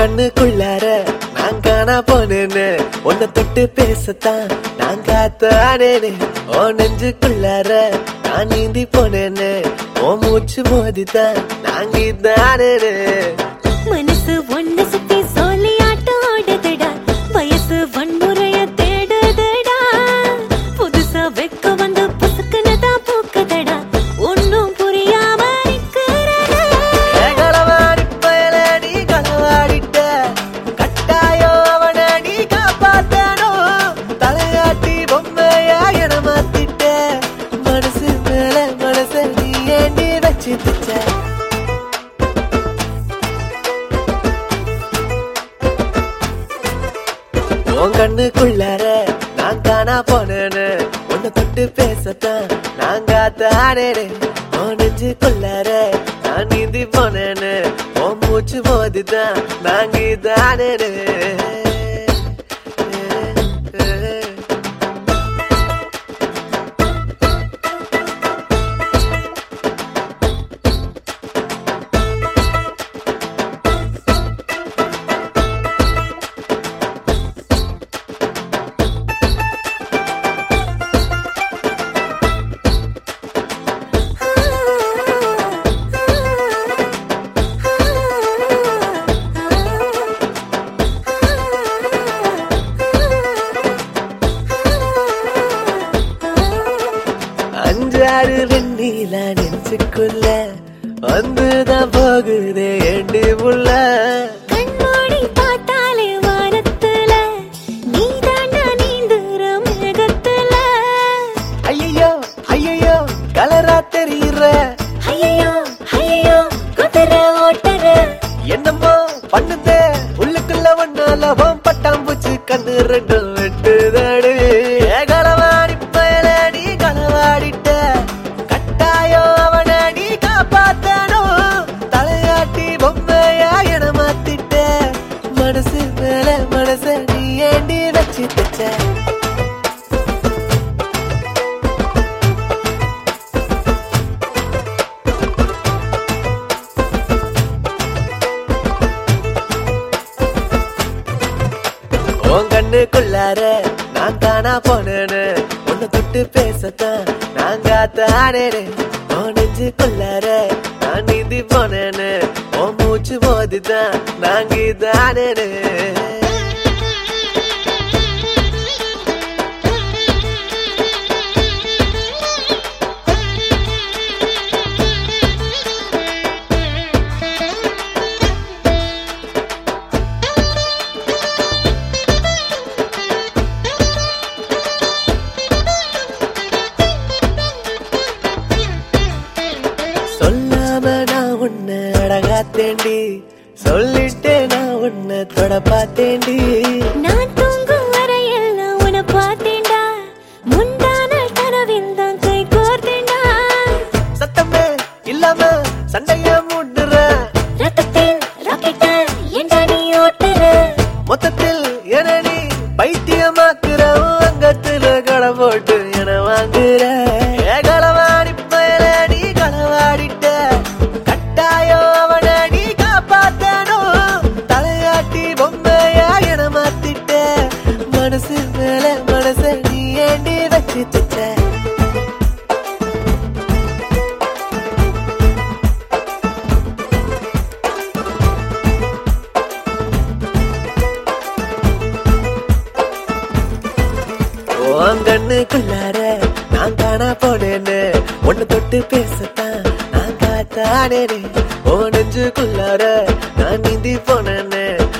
கண்ணுக்குள்ளார நான் காணா போனேன்னு உன்னை தொட்டு பேசத்தான் நான் காத்தானேனே ஓ நெஞ்சுக்குள்ளார நான் நீந்தி போனேன்னு ஓ மூச்சு மோதித்தான் நான் கீதானேனே மனசு ஒண்ணு சுத்தி சொல்லி ஆட்டம் ஆடுதுடா வயசு வன்முறைய தேடுதுடா புதுசா வெக்க வந்து புசுக்குனதா பூக்குதடா ஒன்னும் புரியாம நிக்கிறடா களவாடி பயல நீ களவாடிட்ட கட்டாயோ அவன நீ காப்பாத்தணும் தலையாட்டி பொம்மையா என மாத்திட்ட மனசு மேல மனச நீ ஏண்டி வச்சு பிச்ச உன் கண்ணுக்குள்ளார நான் காணா போனேன்னு உன்னை தொட்டு பேசத்தான் நான் காத்தானேனே உன் நெஞ்சுக்குள்ளார நான் நீந்தி போனேன்னு உன் மூச்சு மோதிதான் நான் கீதானேனே அஞ்சாறு வெண்ணில நெஞ்சுக்குள்ள வந்துதான் போகுதே ஏண்டி புள்ள கண்மூடி பார்த்தாலே வானத்துல நீதாண்டா நீந்துற மேகத்துல ஐயோ ஐயோ கலரா தெரியுற ஐயோ ஐயோ குதிரை ஓட்டுற என்னமோ பண்ணுதே உள்ளுக்குள்ள ஒன்னால ஓம் பட்டாம்பூச்சி கண்ணு ரெண்டும் வெட்டுதாடு ஏ களவாடி பயல நீ களவாடிட்ட கட்டாயோ அவன நீ காப்பாத்தணும் தலையாட்டி பொம்மையா என மாத்திட்ட மனசு மேல மனச நீ ஏண்டி வச்சு தச்ச உன் கண்ணுக்குள்ளார நான் காணா போனேன்னு உன்னை தொட்டு பேசத்தான் நான் காத்தானேனே உன் நெஞ்சுக்குள்ளார நான் நீந்தி போனேன்னு உன் மூச்சு மோதிதான் நான் கீதானேனே சொல்லாம நான் உன்னை அழகா தேண்டி சொல்லிட்டே நான் உன்னை தொட பார்த்தேண்டி நான் தூங்கும் வரையில் உன பார்த்தேன்டா முந்தான கனவில் தான் கை கோர்த்தேன்டா சத்தமே இல்லாம சண்டைய மூடுற ரத்தத்தில் ராக்கெட்ட ஏண்டா நீ ஓட்டுற மொத்தத்தில் என நீ பைத்தியமாக்குற உன் அங்கத்துல களை போட்டு என வாங்குற ஏ களவாடி பயல நீ களவாடிட்ட கட்டாயோ அவன நீ காப்பாத்தணும் தலையாட்டி பொம்மையா என மாத்திட்ட மனசு மேல மனச நீ ஏண்டி வச்சு தச்ச உன் கண்ணுக்குள்ளார நான் காணா போனேன்னு ஒன்னு தொட்டு பேசத்தான் நான் காத்தானேனே ஓ நெஞ்சுக்குள்ளார நான் நீந்தி போனேன்னு